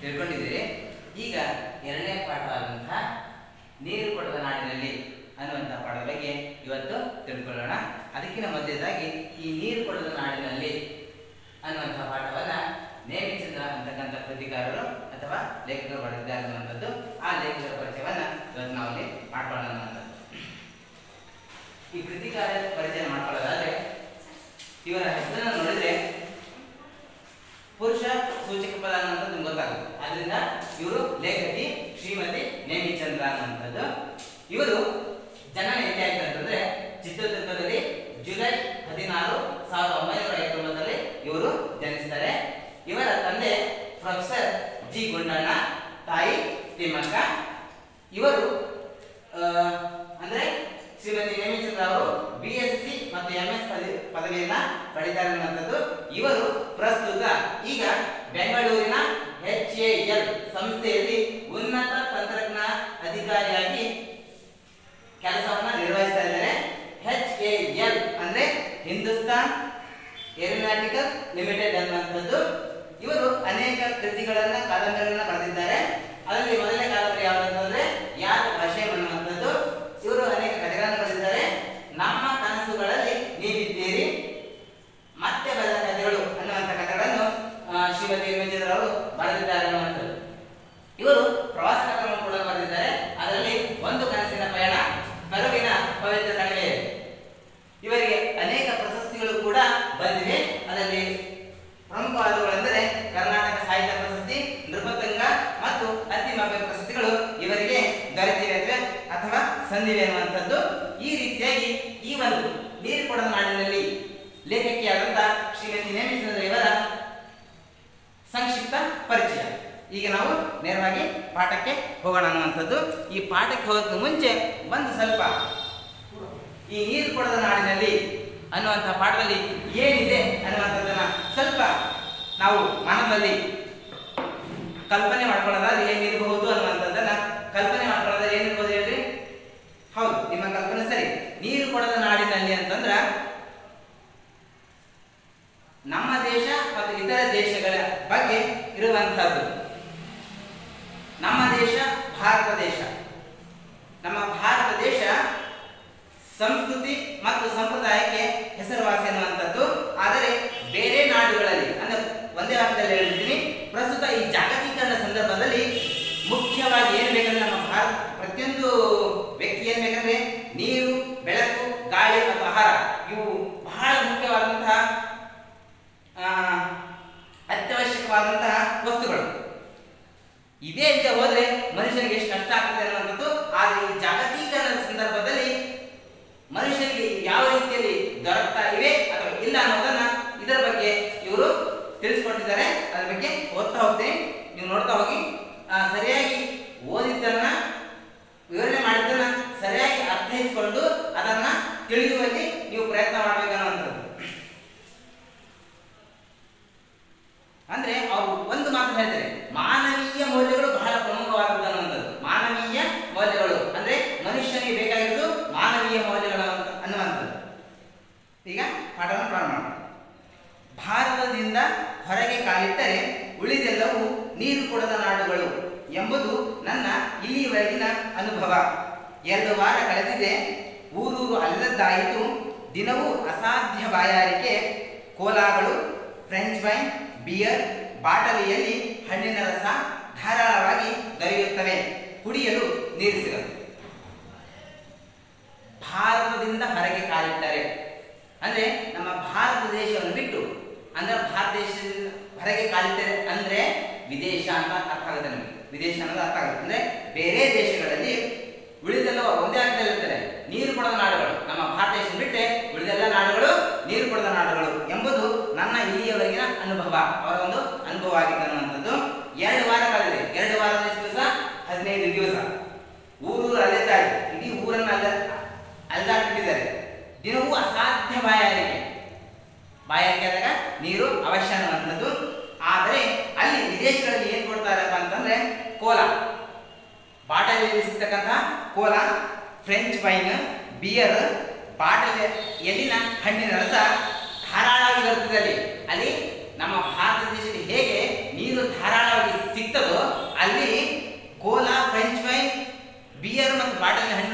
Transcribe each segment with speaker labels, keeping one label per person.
Speaker 1: ತಿಳ್ಕೊಂಡಿದ್ದೀರಿ ಈಗ ಎರಡನೇ ಪಾಠವಾದಂತಹ ನೀರು ಕೊಡದ ನಾಡಿನಲ್ಲಿ ಅನ್ನುವಂತಹ ಪಾಠದ ಬಗ್ಗೆ ಇವತ್ತು ತಿಳ್ಕೊಳ್ಳೋಣ ಅದಕ್ಕಿಂತ ಮೊದಲೇದಾಗಿ ಈ ನೀರು ಕೊಡದ ನಾಡಿನಲ್ಲಿ ಅನ್ನುವಂತಹ ಪಾಠವನ್ನ ನೇಮಿಚಂದ್ರ ಅಂತಕ್ಕಂಥ ಕೃತಿಕಾರರು ಅಥವಾ ಲೇಖಕರು ಬರೆದಿದ್ದಾರೆ ಅನ್ನುವಂಥದ್ದು ಆ ಲೇಖಕರ ಪರಿಚಯವನ್ನ ಇವತ್ತು ನಾವು ಅಲ್ಲಿ ಮಾಡ್ಕೊಳ್ಳೋಣ ಅನ್ನುವಂಥದ್ದು ಈ ಕೃತಿಕಾರ ಪರಿಚಯ ಮಾಡ್ಕೊಳ್ಳೋದಾದ್ರೆ ಇವರ ಹೆಸರನ್ನು ನೋಡಿದ್ರೆ ಪುರುಷ ಸೂಚಕ ಪದ ಅನ್ನೋದು ನಿಮ್ಗೆ ಗೊತ್ತಾಗುತ್ತೆ ಅದರಿಂದ ಇವರು ಲೇಖಕಿ ಶ್ರೀಮತಿ ನೇಮಿಚಂದ್ರ ಅನ್ನುವಂಥದ್ದು ಇವರು ಜನನ ಎಲ್ಲಿ ಆಯ್ತು ಅಂತಂದ್ರೆ ಚಿತ್ರದುರ್ಗದಲ್ಲಿ ಜುಲೈ ಹದಿನಾರು ಸಾವಿರದ ಒಂಬೈನೂರ ಐವತ್ತೊಂಬತ್ತರಲ್ಲಿ ಇವರು ಜನಿಸ್ತಾರೆ ಇವರ ತಂದೆ ಪ್ರೊಫೆಸರ್ ಜಿ ಗುಂಡಣ್ಣ ತಾಯಿ ತಿಮ್ಮಕ್ಕ ಇವರು ಆ, ಅಂದ್ರೆ ಶ್ರೀಮತಿ ನೇಮಿಚಂದ್ರ ಅವರು ಬಿ ಎಸ್ ಸಿ ಮತ್ತು ಎಂ ಎಸ್ ಪದವಿಯನ್ನ ಪಡೆದಿದ್ದಾರೆ ಅನ್ನುವಂಥದ್ದು ಇವರು ಪ್ರಸ್ತುತ ಈಗ ಬೆಂಗಳೂರಿನ ಎಚ್ ಎ ಎಲ್ ಸಂಸ್ಥೆಯಲ್ಲಿ ಉನ್ನತ ತಂತ್ರಜ್ಞಾನ ಅಧಿಕಾರಿಯಾಗಿ ಕೆಲಸವನ್ನ ನಿರ್ವಹಿಸ್ತಾ ಇದ್ದಾರೆ ಎಚ್ ಎ ಎಲ್ ಅಂದ್ರೆ ಹಿಂದೂಸ್ತಾನ್ ಏರೋನಾಟಿಕಲ್ ಲಿಮಿಟೆಡ್ ಅನ್ನುವಂಥದ್ದು ಇವರು ಅನೇಕ ಕೃತಿಗಳನ್ನ ಕಾದಂಬರಿಗಳನ್ನ ಬರೆದಿದ್ದಾರೆ ಅದರಲ್ಲಿ ಮೊದಲನೇ ಕಾದಂಬರಿ ಯಾವುದು ಅಂತಂದ್ರೆ ಯಾರು ಭಾಷೆ ಅನ್ನುವಂಥದ್ದು ಇವರು ಅನೇಕ ಕಥೆಗಳನ್ನು ಬರೆದಿದ್ದಾರೆ ನಮ್ಮ ಕನಸುಗಳಲ್ಲಿ ನೀವಿದ್ದೀರಿ ಮತ್ತೆ ಬರೆದ ಕಥೆಗಳು ಅನ್ನುವಂಥ ಕಥೆಗಳನ್ನು ಆ, ಶ್ರೀಮತಿ ವೇಮಚಂದ್ರ ಅವರು ಬರೆದಿದ್ದಾರೆ ಅನ್ನುವಂಥದ್ದು ಇವರು ಪ್ರವಾಸ ಕಥೆಗಳನ್ನು ಕೂಡ ಬರೆದಿದ್ದಾರೆ ಅದರಲ್ಲಿ ಒಂದು ಕನಸಿನ ಪಯಣ ಕರುವಿನ ಪವಿತ್ರ ಕಣಿವೆ ಇವರಿಗೆ ಅನೇಕ ಪ್ರಶಸ್ತಿಗಳು ಕೂಡ ಬಂದಿವೆ ಅದರಲ್ಲಿ ಪ್ರಮುಖವಾದವುಗಳೆಂದರೆ ಕರ್ನಾಟಕ ಸಾಹಿತ್ಯ ಪ್ರಶಸ್ತಿ ನೃಪತಂಗ ಮತ್ತು ಅತಿಮಬ್ಬೆ ಪ್ರಶಸ್ತಿಗಳು ಇವರಿಗೆ ದೊರೆತಿವೆ ಅಂದ್ರೆ ಅಥವಾ ಸಂದಿವೆ ಅನ್ನುವಂಥದ್ದು ಈ ರೀತಿಯಾಗಿ ಈ ಒಂದು ನೀರು ಕೊಡದ ನಾಡಿನಲ್ಲಿ ಲೇಖಕಿಯಾದಂಥ ಶ್ರೀಮತಿ ನೇಮಿಚಂದ್ರ ಇವರ ಸಂಕ್ಷಿಪ್ತ ಪರಿಚಯ ಈಗ ನಾವು ನೇರವಾಗಿ ಪಾಠಕ್ಕೆ ಹೋಗೋಣ ಅನ್ನುವಂಥದ್ದು ಈ ಪಾಠಕ್ಕೆ ಹೋಗೋಕ್ಕೆ ಮುಂಚೆ ಒಂದು ಸ್ವಲ್ಪ ಈ ನೀರು ಕೊಡದ ನಾಡಿನಲ್ಲಿ ಅನ್ನುವಂಥ ಪಾಠದಲ್ಲಿ ಏನಿದೆ ಅನ್ನುವಂಥದ್ದನ್ನ ಸ್ವಲ್ಪ ನಾವು ಮನದಲ್ಲಿ ಕಲ್ಪನೆ ಮಾಡ್ಕೊಳ್ಳೋದಾದ್ರೆ ಏನಿರಬಹುದು ಅನ್ನುವಂಥದ್ದನ್ನ ಕಲ್ಪನೆ ಮಾಡ್ಕೊಳ್ಳೋದಾದ್ರೆ ಏನಿರ್ಬೋದು ಹೇಳ್ರಿ ಹೌದು ನಿಮ್ಮ ಕಲ್ಪನೆ ಸರಿ ನೀರು ಕೊಡದ ನಾಡಿನಲ್ಲಿ ಅಂತಂದ್ರ ನಮ್ಮ ದೇಶ ಮತ್ತು ಇತರ ದೇಶಗಳ ಬಗ್ಗೆ ಇರುವಂತಹದ್ದು ನಮ್ಮ ದೇಶ ಭಾರತ ದೇಶ ನಮ್ಮ ಭಾರತ ದೇಶ ಸಂಸ್ಕೃತಿ ಮತ್ತು ಸಂಪ್ರದಾಯಕ್ಕೆ ಹೆಸರುವಾಸಿ ಅನ್ನುವಂಥದ್ದು ಆದರೆ ಬೇರೆ ನಾಡುಗಳಲ್ಲಿ ಅಂದ್ರೆ ಒಂದೇ ವಾಕ್ಯದಲ್ಲಿ ಹೇಳ್ತೀನಿ ಪ್ರಸ್ತುತ ಈ ಜಾಗತೀಕರಣ ಸಂದರ್ಭದಲ್ಲಿ ಮುಖ್ಯವಾಗಿ ಏನು ಬೇಕಂದ್ರೆ ನಮ್ಮ ಭಾರತ ಪ್ರತಿಯೊಂದು ವ್ಯಕ್ತಿ ಏನ್ ಬೇಕಂದ್ರೆ ನೀರು ಬೆಳಕು ಗಾಳಿ ಮತ್ತು ಆಹಾರ ಇವು ಬಹಳ ಮುಖ್ಯವಾದಂತಹ ಆ, ಅತ್ಯವಶ್ಯಕವಾದಂತಹ ವಸ್ತುಗಳು ಇದೇ ಇಲ್ಲದೆ ಹೋದ್ರೆ ಮನುಷ್ಯನಿಗೆ ಎಷ್ಟು ಕಷ್ಟ ಆಗ್ತದೆ ಅನ್ನುವಂಥದ್ದು ಆದರೆ ಈ ಜಾಗತೀಕರಣದ ಸಂದರ್ಭದಲ್ಲಿ ಮನುಷ್ಯರಿಗೆ ಯಾವ ರೀತಿಯಲ್ಲಿ ದೊರಕ್ತಾ ಇವೆ ಅಥವಾ ಇಲ್ಲ ಅನ್ನೋದನ್ನ ಇದರ ಬಗ್ಗೆ ಇವರು ತಿಳಿಸ್ಕೊಟ್ಟಿದ್ದಾರೆ ಅದ್ರ ಬಗ್ಗೆ ಓದ್ತಾ ಹೋಗ್ತೀನಿ ನೀವು ನೋಡ್ತಾ ಹೋಗಿ ಆ, ಸರಿಯಾಗಿ ಓದಿದ್ದನ್ನ ವಿವರಣೆ ಮಾಡಿದ್ದನ್ನ ಸರಿಯಾಗಿ ಅರ್ಥೈಸಿಕೊಂಡು ಅದನ್ನ ತಿಳಿಯುವಲ್ಲಿ ನೀವು ಪ್ರಯತ್ನ ಮಾಡಬೇಕನ್ನುವಂಥದ್ದು ಅಂದ್ರೆ ಅವರು ಒಂದು ಮಾತು ಹೇಳ್ತಾರೆ ಮಾನವೀಯ ಮೌಲ್ಯಗಳು ಬಹಳ ಪ್ರಮುಖವಾದದ್ದು ಅನ್ನುವಂಥದ್ದು ಮಾನವೀಯ ಮೌಲ್ಯಗಳು ಅಂದ್ರೆ ಮನುಷ್ಯನಿಗೆ ಬೇಕಾಗಿರೋದು ಮಾನವೀಯ ಮೌಲ್ಯಗಳು ಅಂತ ಅನ್ನುವಂಥದ್ದು ಈಗ ಪಾಠವನ್ನು ಪ್ರಾರಂಭ ಮಾಡೋಣ ಭಾರತದಿಂದ ಹೊರಗೆ ಕಾಲಿಟ್ಟರೆ ಉಳಿದೆಲ್ಲವೂ ನೀರು ಕೊಡದ ನಾಡುಗಳು ಎಂಬುದು ನನ್ನ ಇಲ್ಲಿಯವರೆಗಿನ ಅನುಭವ ಎರಡು ವಾರ ಕಳೆದಿದೆ ಊರೂರು ಅಲ್ಲದ್ದಾಯಿತು ದಿನವೂ ಅಸಾಧ್ಯ ಬಾಯಾರಿಕೆ ಕೋಲಾಗಳು ಫ್ರೆಂಚ್ ವೈನ್ ಬಿಯರ್ ಬಾಟಲಿಯಲ್ಲಿ ಹಣ್ಣಿನ ರಸ ಧಾರಾಳವಾಗಿ ದೊರೆಯುತ್ತವೆ ಕುಡಿಯಲು ನೀರು ಸಿಗದು ಭಾರತದಿಂದ ಹೊರಗೆ ಕಾಲಿಟ್ಟರೆ ಅಂದ್ರೆ ನಮ್ಮ ಭಾರತ ದೇಶವನ್ನು ಬಿಟ್ಟು ಅಂದ್ರೆ ಭಾರತ ದೇಶದಿಂದ ಹೊರಗೆ ಕಾಲಿಟ್ಟರೆ ಅಂದ್ರೆ ವಿದೇಶ ಅಂತ ಅರ್ಥ ಆಗುತ್ತೆ ನಮಗೆ ವಿದೇಶ ಅನ್ನೋದು ಅರ್ಥ ಆಗುತ್ತೆ ಅಂದ್ರೆ ಬೇರೆ ದೇಶಗಳಲ್ಲಿ ಉಳಿದೆಲ್ಲ ಒಂದೇ ಅರ್ಥದಲ್ಲಿರ್ತಾರೆ ನೀರು ಕೊಡದ ನಾಡುಗಳು ನಮ್ಮ ಭಾರತ ದೇಶ ಬಿಟ್ಟೆ ಉಳಿದೆಲ್ಲ ನಾಡುಗಳು ನೀರು ಕೊಡದ ನಾಡುಗಳು ಎಂಬುದು ನನ್ನ ಇಲ್ಲಿಯವರೆಗಿನ ಅನುಭವ ಅವರ ಒಂದು ಅನುಭವ ಆಗಿತ್ತು ಅನ್ನುವಂಥದ್ದು ಎರಡು ವಾರ ಕಳೆದಿದೆ ಎರಡು ವಾರದ ಎಷ್ಟು ದಿವಸ ಹದಿನೈದು ದಿವಸ ಊರೂರು ಅಲೆದಾಡಿ ಇಡೀ ಊರನ್ನ ಅಲ್ಲ ಅಲ್ದಾಡ್ಬಿಟ್ಟಿದ್ದಾರೆ ದಿನವೂ ಅಸಾಧ್ಯ ಬಾಯಾರಿಕೆ ಬಾಯಾರಿಕೆ ಆದಾಗ ನೀರು ಅವಶ್ಯ ಅನ್ನುವಂಥದ್ದು ಆದರೆ ಅಲ್ಲಿ ವಿದೇಶಗಳಲ್ಲಿ ಏನ್ ಕೊಡ್ತಾರಪ್ಪ ಅಂತಂದ್ರೆ ಕೋಲಾ ಬಾಟಲಿಯಲ್ಲಿ ಸಿಗ್ತಕ್ಕಂಥ cola French wine beer bottle ಎಲ್ಲಿನ ಹಣ್ಣಿನ ರಸ ಧಾರಾಳವಾಗಿ ಬರ್ತದೆ ಅಲ್ಲಿ ಅಲ್ಲಿ ನಮ್ಮ ಭಾರತ ದೇಶದಲ್ಲಿ ಹೇಗೆ ನೀರು ಧಾರಾಳವಾಗಿ ಸಿಗ್ತದೋ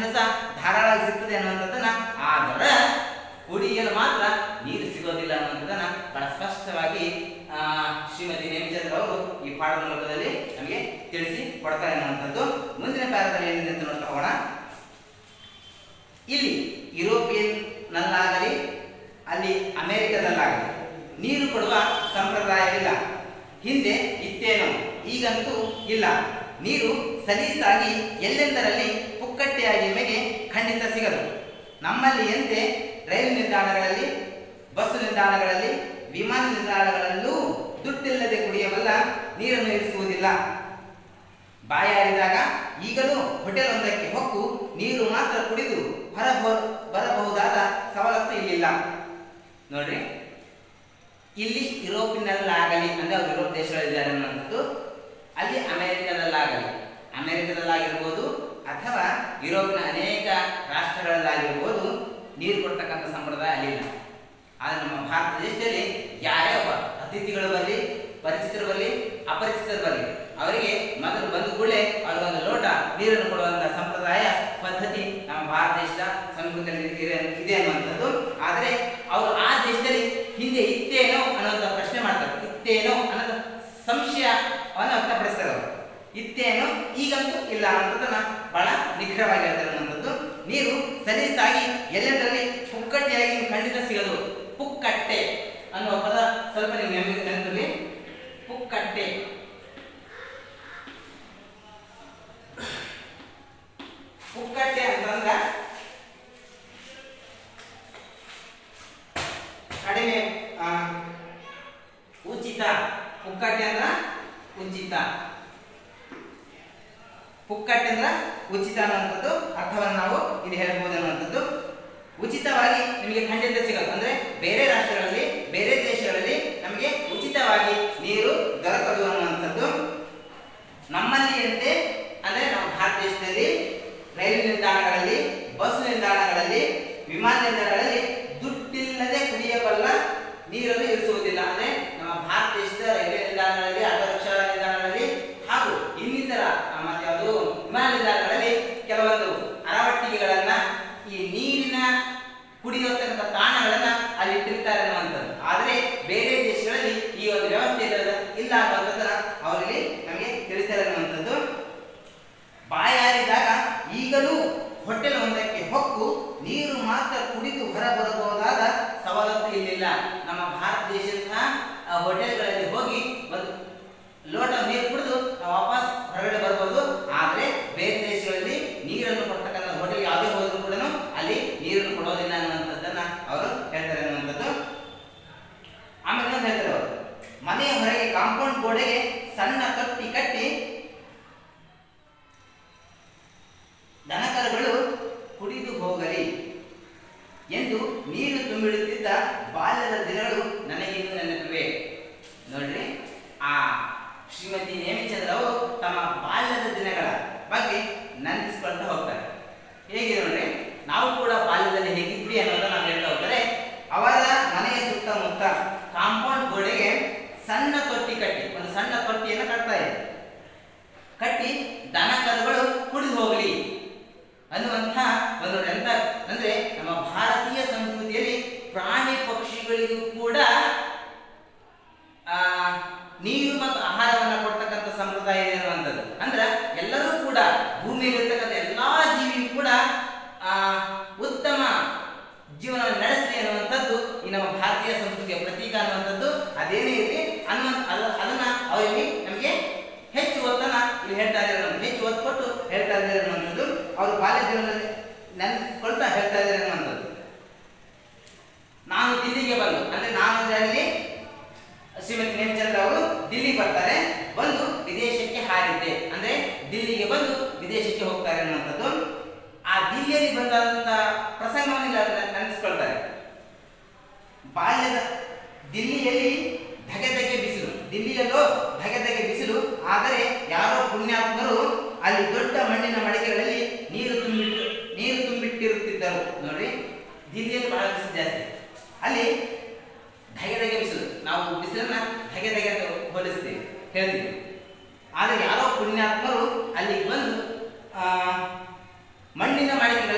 Speaker 1: ಸಹ ಧಾರಾಳವಾಗಿ ಸಿಗ್ತದೆ ಅನ್ನುವಂಥದ್ದನ್ನ ಆದರೆ ಕುಡಿಯಲು ಮಾತ್ರ ನೀರು ಸಿಗೋದಿಲ್ಲ ಅನ್ನುವಂಥದ್ದನ್ನ ಬಹಳ ಸ್ಪಷ್ಟವಾಗಿ ಆ, ಶ್ರೀಮತಿ ನೇಮಿಚಂದ್ರ ಅವರು ಈ ಪಾಠ ಮೂಲಕದಲ್ಲಿ ನಮಗೆ ತಿಳಿಸಿ ಕೊಡ್ತಾರೆ ಅನ್ನುವಂಥದ್ದು ಮುಂದಿನ ಪ್ಯಾರದಲ್ಲಿ ಏನಿದೆ ಅಂತ ನೋಡ್ತಾ ಹೋಗೋಣ ಇಲ್ಲಿ ಯುರೋಪಿಯನ್ ನಲ್ಲಾಗಲಿ ಅಲ್ಲಿ ಅಮೆರಿಕದಲ್ಲಾಗಲಿ ನೀರು ಕೊಡುವ ಸಂಪ್ರದಾಯವಿಲ್ಲ ಹಿಂದೆ ಇತ್ತೇನೋ ಈಗಂತೂ ಇಲ್ಲ ನೀರು ಸಲೀಸಾಗಿ ಎಲ್ಲೆಂದರಲ್ಲಿ ಪುಕ್ಕಟ್ಟೆಯಾಗಿ ನಿಮಗೆ ಖಂಡಿತ ಸಿಗದು ನಮ್ಮಲ್ಲಿ ಎಂತೆ ರೈಲು ನಿಲ್ದಾಣಗಳಲ್ಲಿ ಬಸ್ ನಿಲ್ದಾಣಗಳಲ್ಲಿ ವಿಮಾನ ನಿಲ್ದಾಣಗಳಲ್ಲೂ ದುಡ್ಡಿಲ್ಲದೆ ಕುಡಿಯಬಲ್ಲ ನೀರನ್ನು ಇರಿಸುವುದಿಲ್ಲ ಬಾಯಾರಿದಾಗ ಈಗಲೂ ಹೋಟೆಲ್ ಒಂದಕ್ಕೆ ಹೊಕ್ಕು ನೀರು ಮಾತ್ರ ಕುಡಿದು ಹೊರ ಬರಬಹುದಾದ ಸವಲತ್ತು ಇಲ್ಲಿಲ್ಲ ನೋಡ್ರಿ ಇಲ್ಲಿ ಯುರೋಪಿನಲ್ಲಾಗಲಿ ಅಂದ್ರೆ ಅವ್ರು ಯುರೋಪ್ ದೇಶಗಳಲ್ಲಿದ್ದಾರೆ ಅನ್ನೋಂಥದ್ದು ಅಲ್ಲಿ ಅಮೆರಿಕದಲ್ಲಾಗಲಿ ಅಮೆರಿಕದಲ್ಲಾಗಿರ್ಬೋದು ಅಥವಾ ಯುರೋಪಿನ ಅನೇಕ ರಾಷ್ಟ್ರಗಳಲ್ಲಾಗಿರ್ಬೋದು ನೀರು ಕೊಡ್ತಕ್ಕಂಥ ಸಂಪ್ರದಾಯ ಅಲ್ಲಿಲ್ಲ ಆದರೆ ನಮ್ಮ ಭಾರತ ದೇಶದಲ್ಲಿ ಯಾರೇ ಒಬ್ಬ ಅತಿಥಿಗಳು ಬರಲಿ ಪರಿಚಿತರು ಬರಲಿ ಅಪರಿಚಿತರು ಬರಲಿ ಅವರಿಗೆ ಮೊದಲು ಬಂದು ಕೂಡಲೇ ಅವ್ರಿಗೊಂದು ಲೋಟ ನೀರನ್ನು ಕೊಡುವಂತ ಸಂಪ್ರದಾಯ ಪದ್ಧತಿ ನಮ್ಮ ಭಾರತ ದೇಶದ ಸಂಸ್ಕೃತಿಯಲ್ಲಿ ಇದೆ ಇದೆ ಅನ್ನುವಂಥದ್ದು ಆದರೆ ಅವರು ಆ ದೇಶದಲ್ಲಿ ಹಿಂದೆ ಇತ್ತೇನೋ ಅನ್ನೋಂಥ ಪ್ರಶ್ನೆ ಮಾಡ್ತಾರೆ ಇತ್ತೇನೋ ಅನ್ನೋದು ಸಂಶಯವನ್ನು ವ್ಯಕ್ತಪಡಿಸ್ತಾರೆ ಅವರು ಇತ್ತೇನೋ ಈಗಂತೂ ಇಲ್ಲ ಅನ್ನೋದನ್ನ ಬಹಳ ನಿಖರವಾಗಿ ಹೇಳ್ತಾರೆ ಅನ್ನುವಂಥದ್ದು ನೀರು ಸಲೀಸಾಗಿ ಎಲ್ಲೆಂದರಲ್ಲಿ ಪುಕ್ಕಟ್ಟೆಯಾಗಿ ಖಂಡಿತ ಸಿಗದು ಪುಕ್ಕಟ್ಟೆ ಅನ್ನುವ ಪದ ಸ್ವಲ್ಪ ನೀವು ನೆನಪಿ ನೆನಪಿರಲಿ ಪುಕ್ಕಟ್ಟೆ ಪುಕ್ಕಟ್ಟೆ ಅಂತಂದ್ರ ಕಡಿಮೆ ಆ, ಉಚಿತ ಪುಕ್ಕಟ್ಟೆ ಅಂದ್ರ ಉಚಿತ ಪುಕ್ಕಟ್ಟೆ ಅಂದ್ರ ಉಚಿತ ಅನ್ನುವಂಥದ್ದು ಅರ್ಥವನ್ನು ನಾವು ಇಲ್ಲಿ ಹೇಳ್ಬೋದು ಅನ್ನುವಂಥದ್ದು ಉಚಿತವಾಗಿ ನಿಮಗೆ ಖಂಡಿತ ಸಿಗಲ್ಲ ಅಂದ್ರೆ ಬೇರೆ ರಾಷ್ಟ್ರಗಳಲ್ಲಿ ಬೇರೆ ದೇಶಗಳಲ್ಲಿ ನಮಗೆ ಉಚಿತವಾಗಿ ನೀರು ದೊರಕದು ಅನ್ನುವಂಥದ್ದು ನಮ್ಮಲ್ಲಿಯಂತೆ ಅಂದ್ರೆ ನಮ್ಮ ಭಾರತ ದೇಶದಲ್ಲಿ ರೈಲು ನಿಲ್ದಾಣಗಳಲ್ಲಿ ಬಸ್ ನಿಲ್ದಾಣಗಳಲ್ಲಿ ವಿಮಾನ ನಿಲ್ದಾಣಗಳಲ್ಲಿ ದುಡ್ಡಿಲ್ಲದೆ ಕುಡಿಯಬಲ್ಲ ನೀರನ್ನು ಇರಿಸುವುದಿಲ್ಲ ಅಂದ್ರೆ ನಮ್ಮ ಭಾರತ ದೇಶದ ರೈಲ್ವೆ ನಿಲ್ದಾಣಗಳಲ್ಲಿ ಆಟೋ ರಿಕ್ಷಾ ನಿಲ್ದಾಣಗಳಲ್ಲಿ ಹಾಗೂ ಇನ್ನಿತರ ಆ, ಮತ್ತೆ ಯಾವುದು ವಿಮಾನ ನಿಲ್ದಾಣಗಳಲ್ಲಿ ಕೆಲವೊಂದು ಅರವಟ್ಟಿಗೆಗಳನ್ನ ಈ ನೀರಿನ ಕುಡಿಯತಕ್ಕಂಥ ತಾಣಗಳನ್ನ ಅಲ್ಲಿ ಇಟ್ಟಿರ್ತಾರೆ ಅನ್ನುವಂಥದ್ದು ಆದರೆ ಬೇರೆ ದೇಶಗಳಲ್ಲಿ ಈ ಒಂದು ವ್ಯವಸ್ಥೆ ಇಲ್ಲದ ಇಲ್ಲ ಅನ್ನುವಂಥದ್ದನ್ನ ಅವರಲ್ಲಿ ನಮಗೆ ತಿಳಿಸ್ತಾರೆ ಅನ್ನುವಂಥದ್ದು ಬಾಯಾರಿದಾಗ ಈಗಲೂ ಹೋಟೆಲ್ ಒಂದಕ್ಕೆ ಹೊಕ್ಕು ನೀರು ಮಾತ್ರ ಕುಡಿದು ಹೊರಬರಬಹುದಾದ ಸವಲತ್ತು ಇಲ್ಲಿಲ್ಲ ನಮ್ಮ ಭಾರತ ದೇಶದ ಆ, ಹೋಟೆಲ್ಗಳಲ್ಲಿ ಹೋಗಿ ಒಂದು ಲೋಟ ನೀರು ಕುಡಿದು ನಾವು ವಾಪಸ್ ಹೊರಗಡೆ ಬರ್ಬೋದು ಆದ್ರೆ ಬೇರೆ ದೇಶಗಳಲ್ಲಿ ನೀರನ್ನು ಕೊಡ್ತಕ್ಕಂಥ ಹೋಟೆಲ್ ಯಾವುದೇ ಹೋದ್ರು ಕೂಡ ಅಲ್ಲಿ ನೀರನ್ನು ಕೊಡೋದಿಲ್ಲ ಅನ್ನುವಂಥದ್ದನ್ನ ಅವರು ಹೇಳ್ತಾರೆ ಅನ್ನುವಂಥದ್ದು ಆಮೇಲೆ ಇನ್ನೊಂದು ಹೇಳ್ತಾರೆ ಅವರು ಮನೆಯ ಹೊರಗೆ ಕಾಂಪೌಂಡ್ ಗೋಡೆಗೆ ಸಣ್ಣ ತೊಟ್ಟಿ ಕಟ್ಟಿ ದನಕರುಗಳು ಕುಡಿದು ಹೋಗಲಿ ಎಂದು ನೀರು ತುಂಬಿಡುತ್ತಿದ್ದ ಬಾಲ್ಯದ ದಿನಗಳು ನನಗಿನ್ನೂ ನೆನಪಿವೆ ನೋಡ್ರಿ ಆ ಶ್ರೀಮತಿ ನೇಮಿಚಂದ್ರ ಅವರು ತಮ್ಮ ಬಾಲ್ಯದ ದಿನಗಳ ಬಗ್ಗೆ ನೆನಪಿಸ್ಕೊಳ್ತಾ ಹೋಗ್ತಾರೆ ಹೇಗಿದೆ ನೋಡ್ರಿ ನಾವು ಕೂಡ ಬಾಲ್ಯದಲ್ಲಿ ಹೇಗಿದ್ವಿ ಅನ್ನೋದನ್ನ ನಾವು ಹೇಳ್ತಾ ಹೋಗ್ತಾರೆ ಅವರ ಮನೆಯ ಸುತ್ತಮುತ್ತ ಕಾಂಪೌಂಡ್ ಗೋಡೆಗೆ ಸಣ್ಣ ತೊಟ್ಟಿ ಕಟ್ಟಿ ಒಂದು ಸಣ್ಣ ತೊಟ್ಟಿಯನ್ನು ಕಟ್ತಾ ಇದೆ ಕಟ್ಟಿ ದನ ಕರುಗಳು ಕುಡಿದು ಹೋಗಲಿ ಅನ್ನುವಂಥ ಒಂದು ಎಂತ ಅಂದ್ರೆ ನಮ್ಮ ಭಾರತೀಯ ಸಂಸ್ಕೃತಿಯಲ್ಲಿ ಪ್ರಾಣಿ ಪಕ್ಷಿಗಳಿಗೂ ಕೂಡ ಆ, ನೀರು ಮತ್ತು ಆಹಾರವನ್ನ ಕೊಡ್ತಕ್ಕಂಥ ಸಂಪ್ರದಾಯ ಇದೆ ಅನ್ನುವಂಥದ್ದು ಅಂದ್ರೆ ಎಲ್ಲರೂ ಕೂಡ ಭೂಮಿಯಲ್ಲಿರ್ತಕ್ಕಂಥ ಎಲ್ಲಾ ಜೀವಿಯೂ ಕೂಡ ಆ, ಉತ್ತಮ ಜೀವನವನ್ನು ನಡೆಸಲಿ ಅನ್ನುವಂಥದ್ದು ಈ ನಮ್ಮ ಭಾರತೀಯ ಸಂಸ್ಕೃತಿಯ ಪ್ರತೀಕ ಅನ್ನುವಂಥದ್ದು ಅದೇನೇ ಇರಲಿ ಅನ್ನುವಂಥ ಅದ- ಅದನ್ನ ಅವರಿಗೆ ನಮಗೆ ಹೆಚ್ಚು ಒತ್ತನ್ನ ಇಲ್ಲಿ ಹೇಳ್ತಾ ಇದ್ದಾರೆ ನಮ್ಗೆ ಹೆಚ್ಚು ಒತ್ತು ಕೊಟ್ಟು ಹೇಳ್ತಾ ಇದ್ದಾರೆ ಅನ್ನುವಂಥದ್ದು ಅವರು ಬಾಲ್ಯ ಜೀವನದಲ್ಲಿ ನೆನೆಸ್ಕೊಳ್ತಾ ಹೇಳ್ತಾ ಇದ್ದಾರೆ ಅನ್ನುವಂಥದ್ದು ನಾನು ದಿಲ್ಲಿಗೆ ಬಂದು ಅಂದ್ರೆ ನಾನು ಅಂದ್ರೆ ಅಲ್ಲಿ ಶ್ರೀಮತಿ ನೇಮಚಂದ್ರ ಅವರು ದಿಲ್ಲಿಗೆ ಬರ್ತಾರೆ ಬಂದು ವಿದೇಶಕ್ಕೆ ಹಾರಿದ್ದೆ ಅಂದ್ರೆ ದಿಲ್ಲಿಗೆ ಬಂದು ವಿದೇಶಕ್ಕೆ ಹೋಗ್ತಾರೆ ಅನ್ನುವಂಥದ್ದು ಆ ದಿಲ್ಲಿಯಲ್ಲಿ ಬಂದಂತ ಪ್ರಸಂಗವನ್ನು ಇಲ್ಲಿ ಅವ್ರು ನೆನ್- ನೆನೆಸ್ಕೊಳ್ತಾರೆ ಬಾಲ್ಯದ ದಿಲ್ಲಿಯಲ್ಲಿ ಧಗೆ ಧಗೆ ಬಿಸಿಲು ದಿಲ್ಲಿಯಲ್ಲೋ ಧಗೆ ಧಗೆ ಬಿಸಿಲು ಆದರೆ ಯಾರೋ ಪುಣ್ಯಾತ್ಮರು ಅಲ್ಲಿ ದೊಡ್ಡ ಮಣ್ಣಿನ ಮಡಿಕೆಗಳಲ್ಲಿ ನೀರು ತುಂಬಿಟ್ಟು ನೀರು ತುಂಬಿಟ್ಟಿರುತ್ತಿದ್ದರು ನೋಡ್ರಿ ದಿಲ್ಲಿಯಲ್ಲಿ ಬಹಳ ಬಿಸಿಲು ಜಾಸ್ತಿ ಅಲ್ಲಿ ಧಗೆ ಧಗೆ ಬಿಸಿಲು ನಾವು ಬಿಸಿಲನ್ನ ಧಗೆ ಧಗೆ ಅಂತ ಹೋಲಿಸ್ತೀವಿ ಹೇಳ್ತೀವಿ ಆದರೆ ಯಾರೋ ಪುಣ್ಯಾತ್ಮರು ಅಲ್ಲಿಗೆ ಬಂದು ಆ, ಮಣ್ಣಿನ ಮಡಿಕೆ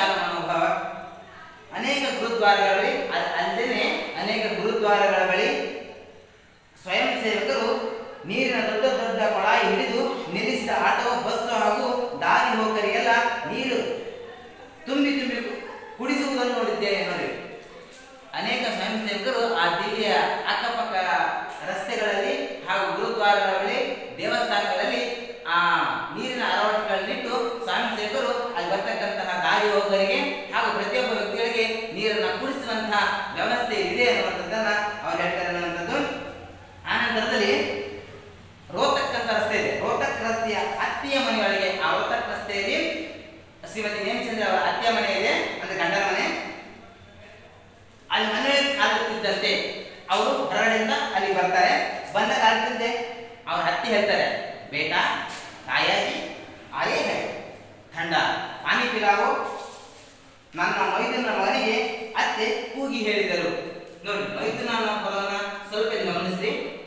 Speaker 1: ವಿಶಾಲ ಮನೋಭಾವ ಅನೇಕ ಗುರುದ್ವಾರಗಳ ಬಳಿ ಅ- ಅಲ್ಲದೆ ಅನೇಕ ಗುರುದ್ವಾರಗಳ ಬಳಿ ಸ್ವಯಂ ಸೇವಕರು ನೀರಿನ ದೊಡ್ಡ ದೊಡ್ಡ ಕೊಳಾಯಿ ಹಿಡಿದು ನಿಲ್ಲಿಸಿದ ಆಟೋ ಬಸ್ ಹಾಗೂ ದಾರಿ ಹೋಗರಿಗೆಲ್ಲ ನೀರು ತುಂಬಿ ತುಂಬಿ ಕುಡಿಸುವುದನ್ನು ನೋಡಿದ್ದೇನೆ ನೋಡಿ ಅನೇಕ ಸ್ವಯಂ ಸೇವಕರು ಆ ದಿಲ್ಲಿಯ ಅಕ್ಕಪಕ್ಕ ರಸ್ತೆಗಳಲ್ಲಿ ಹಾಗೂ ಗುರುದ್ವಾರಗಳ ಬಳಿ ದೇವಸ್ಥಾನಗಳಲ್ಲಿ ಆ ನೀರಿನ ಅಳವಡಿಕೆಗಳನ್ನಿಟ್ಟು ಸ್ವಯಂ ಸೇವಕರು ಅಲ್ಲಿ ಬರ್ತಕ್ಕಂತಹ ದಾರಿ ಹೋಗರಿಗೆ ಹಾಗೂ ಪ್ರತಿಯೊಬ್ಬ ವ್ಯಕ್ತಿಗಳಿಗೆ ನೀರನ್ನು ಕುಡಿಸುವಂತಹ ವ್ಯವಸ್ಥೆ ಇದೆ ಅನ್ನುವಂಥದ್ದನ್ನ ಅವ್ರು ಹೇಳ್ತಾರೆ ಅನ್ನುವಂಥದ್ದು ಆನಂತರದಲ್ಲಿ ರೋಹ್ತಕ್ ಅಂತ ರಸ್ತೆ ಇದೆ ರೋಹ್ತಕ್ ರಸ್ತೆಯ ಅತ್ತೆಯ ಮನೆಯೊಳಗೆ ಆ ರೋಹ್ತಕ್ ರಸ್ತೆಯಲ್ಲಿ ಶ್ರೀಮತಿ ನೇಮಚಂದ್ರ ಅವರ ಅತ್ತೆಯ ಮನೆ ಇದೆ ಅಂದ್ರೆ ಗಂಡನ ಮನೆ ಅಲ್ಲಿ ಮನೆಯೊಳಗೆ ಕಾಲುತ್ತಿದ್ದಂತೆ ಅವರು ಹೊರಗಡೆಯಿಂದ ಅಲ್ಲಿ ಬರ್ತಾರೆ ಬಂದ ಕಾಲತ್ತಿದ್ದೆ ಅವ್ರ ಅತ್ತೆ ಹೇಳ್ತಾರೆ ಬೇಟಾ ತಾಯಾಜಿ ಆಯೇ ಹೈ ಥಂಡ ಪಾನಿ ಪಿಲಾವೋ ನನ್ನ ಮೈದುನ ಮಗನಿಗೆ ಅತ್ತೆ ಕೂಗಿ ಹೇಳಿದರು ನೋಡಿ ಮೈದುನ ಅನ್ನೋ ಪದವನ್ನ ಸ್ವಲ್ಪ ಇಲ್ಲಿ ಗಮನಿಸಿ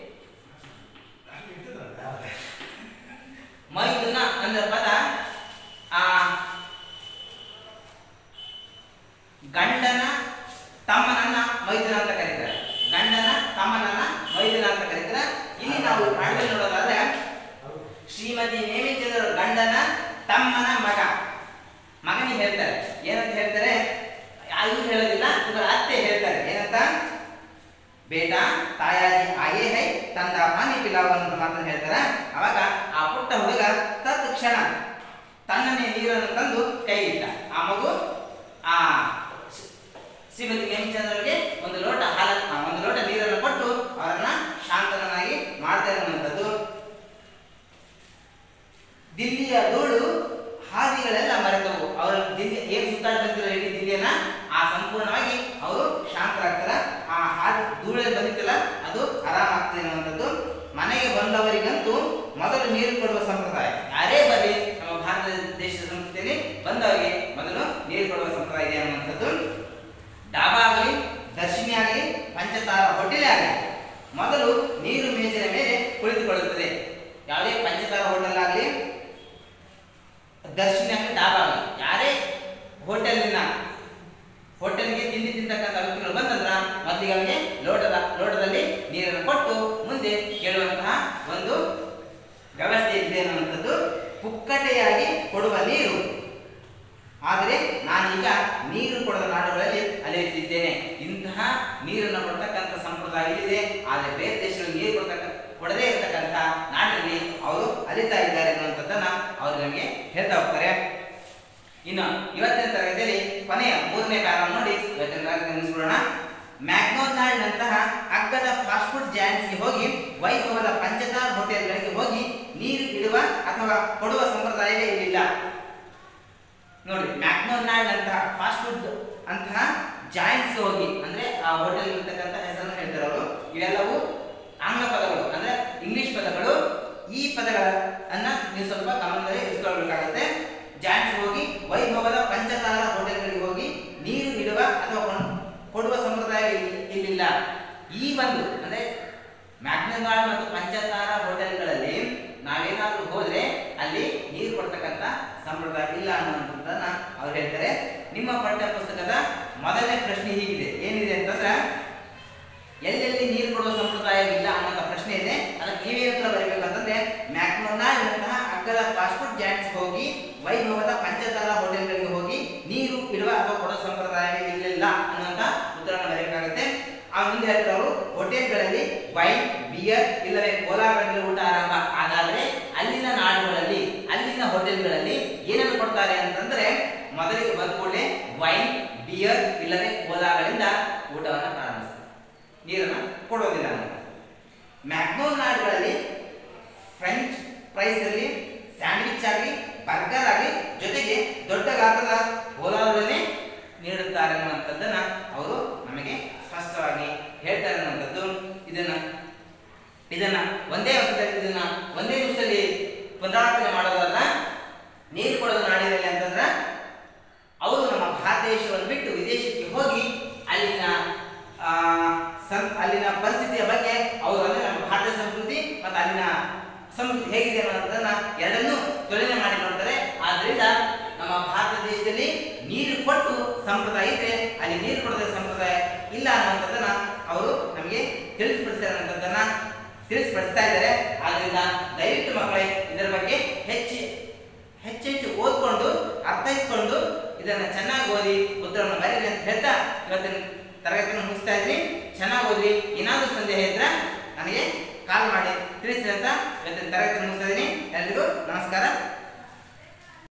Speaker 1: ಮೈದುನ ಅಂದ್ರೆ ಪದ ಆ ಗಂಡನ ತಮ್ಮನನ್ನ ಮೈದುನ ಅಂತ ಕರೀತಾರೆ ಗಂಡನ ತಮ್ಮನನ್ನ ಮೈದುನ ಅಂತ ಕರೀತಾರೆ ಇಲ್ಲಿ ನಾವು ಪಾಠದಲ್ಲಿ ನೋಡೋದಾದ್ರೆ ಶ್ರೀಮತಿ ನೇಮಿಚಂದ್ರ ಗಂಡನ ತಮ್ಮನ ಮಗ ಮಗನಿಗೆ ಹೇಳ್ತಾರೆ ಏನಂತ ಹೇಳ್ತಾರೆ ಯಾರಿಗೂ ಹೇಳೋದಿಲ್ಲ ಇವರ ಅತ್ತೆ ಹೇಳ್ತಾರೆ ಏನಂತ ಬೇಟಾ ತಾಯಾಜಿ ಆಯೇ ಹೈ ತಂದ ಪಾನಿ ಪಿಲಾವ್ ಅಂತ ಮಾತನ್ನು ಹೇಳ್ತಾರ ಅವಾಗ ಆ ಪುಟ್ಟ ಹುಡುಗ ತತ್ಕ್ಷಣ ತನ್ನನ್ನೇ ನೀರನ್ನು ತಂದು ಕೈ ಇಟ್ಟ ಆ ಮಗು ಆ ಶ್ರೀ- ಶ್ರೀಮತಿ ನೇಮಿಚಂದ್ರರಿಗೆ ಒಂದು ಲೋಟ ಹಾಲ ಆ, ಒಂದು ಲೋಟ ನೀರನ್ನು ಕೊಟ್ಟು ಅವರನ್ನ ಶಾಂತನನ್ನಾಗಿ ಮಾಡ್ತಾ ಇರುವಂತದ್ದು ದಿಲ್ಲಿಯ ಧೂಳು ಹಾದಿಗಳೆಲ್ಲ ಮರೆತವು ಅವರು ದಿಲ್ಲಿ ಏನು ಸುತ್ತಾಡಿ ಬಂದಿರೋ ಇಡೀ ದಿಲ್ಲಿಯನ್ನ ಆ ಸಂಪೂರ್ಣವಾಗಿ ಅವರು ಶಾಂತರಾಗ್ತಾರ ಆ ಹಾದಿ ಧೂಳಲ್ಲಿ ಬಂದಿತ್ತಲ್ಲ ಅದು ಆರಾಮಾಗ್ತದೆ ಅನ್ನುವಂಥದ್ದು ಮನೆಗೆ ಬಂದವರಿಗಂತೂ ಮೊದಲು ನೀರು ಕೊಡುವ ಸಂಪ್ರದಾಯ ಯಾರೇ ಬರಲಿ ನಮ್ಮ ಭಾರತ ದೇಶದ ಸಂಸ್ಕೃತಿಯಲ್ಲಿ ಬಂದವರಿಗೆ ಮೊದಲು ನೀರು ಕೊಡುವ ಸಂಪ್ರದಾಯ ಇದೆ ಅನ್ನುವಂಥದ್ದು ಡಾಬಾ ಆಗಲಿ ದರ್ಶಿನಿ ಆಗಲಿ ಪಂಚತಾರ ಹೋಟೆಲೇ ಆಗಲಿ ಮೊದಲು ನೀರು ಮೇಜಿನ ಮೇಲೆ ಕುಳಿತುಕೊಳ್ಳುತ್ತದೆ ಯಾವುದೇ ಪಂಚತಾರ ಹೋಟೆಲ್ ಆಗಲಿ ದರ್ಶಿನಿ ಆಗಲಿ ಡಾಬಾ ಆಗಲಿ ಯಾರೇ ಹೋಟೆಲಿನ ಹೋಟೆಲ್ಗೆ ತಿಂಡಿ ತಿಂತಕ್ಕಂಥ ವ್ಯಕ್ತಿಗಳು ಬಂದಂದ್ರ ಮೊದಲಿಗೆ ಅವರಿಗೆ ಲೋಟದ ಲೋಟದಲ್ಲಿ ನೀರನ್ನು ಕೊಟ್ಟು ಮುಂದೆ ಕೇಳುವಂತಹ ಒಂದು ವ್ಯವಸ್ಥೆ ಇದೆ ಅನ್ನುವಂಥದ್ದು ಪುಕ್ಕಟೆಯಾಗಿ ಕೊಡುವ ನೀರು ಆದರೆ ನಾನೀಗ ನೀರು ಕೊಡದ ನಾಡುಗಳಲ್ಲಿ ಅಲೆಯುತ್ತಿದ್ದೇನೆ ಇಂತಹ ನೀರನ್ನು ಕೊಡ್ತಕ್ಕಂಥ ಸಂಪ್ರದಾಯ ಇಲ್ಲಿದೆ ಆದರೆ ಬೇರೆ ದೇಶಗಳಲ್ಲಿ ನೀರು ಕೊಡ್ತಕ್ಕ ಕೊಡದೇ ಇರತಕ್ಕಂಥ ನಾಡಿನಲ್ಲಿ ಅವರು ಅಲಿತಾ ಇದ್ದಾರೆ ಅನ್ನುವಂಥದ್ದನ್ನ ಅವರು ನಮಗೆ ಹೇಳ್ತಾ ಹೋಗ್ತಾರೆ ಇನ್ನು ಇವತ್ತಿನ ತರಗತಿಯಲ್ಲಿ ಕೊನೆಯ ಮೂರನೇ ಪ್ಯಾರ ನೋಡಿ ಇವತ್ತಿನ ತರಗತಿ ಮುಗಿಸ್ಬಿಡೋಣ ಮ್ಯಾಕ್ಡೊನಾಲ್ಡ್ ನಂತಹ ಅಗ್ಗದ ಫಾಸ್ಟ್ ಫುಡ್ ಜಾಯಿಂಟ್ಸ್ಗೆ ಹೋಗಿ ವೈಭವದ ಪಂಚತಾರ್ ಹೋಟೆಲ್ಗಳಿಗೆ ಹೋಗಿ ನೀರು ಇಡುವ ಅಥವಾ ಕೊಡುವ ಸಂಪ್ರದಾಯವೇ ಇರಲಿಲ್ಲ ನೋಡಿ ಮ್ಯಾಕ್ಡೊನಾಲ್ಡ್ ಅಂತಹ ಫಾಸ್ಟ್ ಫುಡ್ ಅಂತಹ ಜಾಯಿಂಟ್ಸ್ ಹೋಗಿ ಅಂದ್ರೆ ಆ ಹೋಟೆಲ್ ಇರ್ತಕ್ಕಂಥ ಹೆಸರನ್ನು ಹೇಳ್ತಾರೆ ಅವರು ಇವೆಲ್ಲವೂ ಆಂಗ್ಲ ಪದಗಳು ಅಂದ್ರೆ ಇಂಗ್ಲಿಷ್ ಪದಗಳು ಈ ಪದಗಳನ್ನ ನೀವು ಸ್ವಲ್ಪ ಗಮನದಲ್ಲಿ ಇರಿಸ್ಕೊಳ್ಬೇಕಾಗುತ್ತೆ ಜಾಯಿಂಟ್ಸ್ ಹೋಗಿ ವೈಭವದ ಪಂಚತಾರ ಹೋಟೆಲ್ಗಳಿಗೆ ಹೋಗಿ ನೀರು ಇಡುವ ಅಥವಾ ಕೊಂಡ್- ಕೊಡುವ ಸಂಪ್ರದಾಯ ಇಲ್ಲಿ- ಇಲ್ಲಿಲ್ಲ ಈ ಒಂದು ಅಂದ್ರೆ ಮ್ಯಾಕ್ಡೊನಾಲ್ಡ್ ಮತ್ತು ಪಂಚತಾರ ಹೋಟೆಲ್ಗಳಲ್ಲಿ ನಾವೇನಾದ್ರೂ ಹೋದ್ರೆ ಅಲ್ಲಿ ನೀರು ಕೊಡ್ತಕ್ಕಂಥ ಸಂಪ್ರದಾಯ ಇಲ್ಲ ಅನ್ನುವಂಥದ್ದನ್ನ ಅವ್ರು ಹೇಳ್ತಾರೆ ನಿಮ್ಮ ಪಠ್ಯ ಪುಸ್ತಕದ ಮೊದಲನೇ ಪ್ರಶ್ನೆ ಹೀಗಿದೆ ಏನಿದೆ ಅಂತಂದ್ರೆ ಎಲ್ಲೆಲ್ಲಿ ನೀರು ಕೊಡುವ ಸಂಪ್ರದಾಯವಿಲ್ಲ ಅನ್ನೋ ಪ್ರಶ್ನೆ ಇದೆ ಅದಕ್ಕೆ ನೀವೇನು ಉತ್ತರ ಬರೀಬೇಕಂತಂದ್ರೆ ಮ್ಯಾಕ್ಡೊನಾಲ್ಡ್ ನಂತಹ ಅಗ್ಗದ ಫಾಸ್ಟ್ ಫುಡ್ ಜಾಯಿಂಟ್ಸ್ ಹೋಗಿ ವೈಭವದ ಪಂಚತಾರ ಹೋಟೆಲ್ಗಳಿಗೆ ಹೋಗಿ ನೀರು ಇಡುವ ಅಥವಾ ಕೊಡೋ ಸಂಪ್ರದಾಯವೇ ಇರಲಿಲ್ಲ ಅನ್ನುವಂತ ಉತ್ತರವನ್ನು ಬರೆಯಬೇಕಾಗುತ್ತೆ ಆ ಮುಂದೆ ಹೇಳ್ತಾರೆ ಅವರು ಹೋಟೆಲ್ಗಳಲ್ಲಿ ವೈನ್ ಬಿಯರ್ ಇಲ್ಲವೇ ಕೋಲಾಗಳಲ್ಲಿ ಊಟ ಆರಂಭ ಹಾಗಾದ್ರೆ ಅಲ್ಲಿನ ನಾಡುಗಳಲ್ಲಿ ಅಲ್ಲಿನ ಹೋಟೆಲ್ಗಳಲ್ಲಿ ಏನನ್ನು ಕೊಡ್ತಾರೆ ಅಂತಂದ್ರೆ ಮೊದಲಿಗೆ ಬಂದ ಕೂಡಲೇ ವೈನ್ ಬಿಯರ್ ಇಲ್ಲವೇ ಕೋಲಾಗಳಿಂದ ಊಟವನ್ನು ಪ್ರಾರಂಭಿಸ್ತಾರೆ ನೀರನ್ನು ಕೊಡೋದಿಲ್ಲ ಅನ್ನೋದು ಮ್ಯಾಕ್ಡೊನಾಲ್ಡ್ಗಳಲ್ಲಿ ಫ್ರೆಂಚ್ ಫ್ರೈಸ್ ಅಲ್ಲಿ ಸ್ಯಾಂಡ್ವಿಚ್ ಆಗಲಿ ಬರ್ಗರ್ ಆಗಲಿ ಜೊತೆಗೆ ದೊಡ್ಡ ಗಾತ್ರದ ಕೋಲಾರವನ್ನೇ ನೀಡುತ್ತಾರೆ ಅನ್ನುವಂಥದ್ದನ್ನ ಅವರು ನಮಗೆ ಸ್ಪಷ್ಟವಾಗಿ ಹೇಳ್ತಾರೆ ಅನ್ನುವಂಥದ್ದು ಇದನ್ನ ಇದನ್ನ ಒಂದೇ ಹಂತದಲ್ಲಿ ಇದನ್ನ ಒಂದೇ ನಿಮಿಷದಲ್ಲಿ ಪುನರಾವರ್ತನೆ ಮಾಡೋದಲ್ಲ ನೀರು ಕೊಡೋದು ನಾಡಿನಲ್ಲಿ ಅಂತಂದ್ರ ಅವರು ನಮ್ಮ ಭಾರತ ದೇಶವನ್ನು ಬಿಟ್ಟು ವಿದೇಶಕ್ಕೆ ಹೋಗಿ ಅಲ್ಲಿನ ಆ, ಸಂ- ಅಲ್ಲಿನ ಪರಿಸ್ಥಿತಿಯ ಬಗ್ಗೆ ಅವರು ಅಂದ್ರೆ ನಮ್ಮ ಭಾರತೀಯ ಸಂಸ್ಕೃತಿ ಮತ್ತು ಅಲ್ಲಿನ ಸಂಸ್ಕೃತಿ ಹೇಗಿದೆ ಅನ್ನೋದನ್ನ ಎರಡನ್ನೂ ತುಲನೆ ಮಾಡಿ ನೋಡ್ತಾರೆ ಆದ್ರಿಂದ ನಮ್ಮ ಭಾರತ ದೇಶದಲ್ಲಿ ನೀರು ಕೊಟ್ಟು ಸಂಪ್ರದಾಯ ಇದ್ರೆ ಅಲ್ಲಿ ನೀರು ಕೊಡದ ಸಂಪ್ರದಾಯ ಇಲ್ಲ ಅನ್ನುವಂಥದ್ದನ್ನ ಅವರು ನಮಗೆ ತಿಳಿಸಿಪಡಿಸಿದಂಥದ್ದನ್ನ ತಿಳಿಸಿಪಡಿಸ್ತಾ ಇದ್ದಾರೆ ಆದ್ರಿಂದ ದಯವಿಟ್ಟು ಮಕ್ಕಳೇ ಇದರ ಬಗ್ಗೆ ಹೆಚ್ಚು ಹೆಚ್ಚೆಚ್ಚು ಓದ್ಕೊಂಡು ಅರ್ಥೈಸ್ಕೊಂಡು ಇದನ್ನ ಚೆನ್ನಾಗಿ ಓದಿ ಉತ್ತರವನ್ನು ಬರೀರಿ ಅಂತ ಹೇಳ್ತಾ ಇವತ್ತಿನ ತರಗತಿಯನ್ನು ಮುಗಿಸ್ತಾ ಇದ್ದೀನಿ ಚೆನ್ನಾಗಿ ಓದ್ರಿ ಏನಾದರೂ ಸಂದೇಹ ಇದ್ರೆ ನನಗೆ ಕಾಲ್ ಮಾಡಿ ತಿಳಿಸಿ ಅಂತ ಇವತ್ತಿನ ತರಗತಿಯನ್ನು ಮುಗಿಸ್ತಾ ಇದ್ದೀನಿ ಎಲ್ರಿಗೂ ನಮಸ್ಕಾರ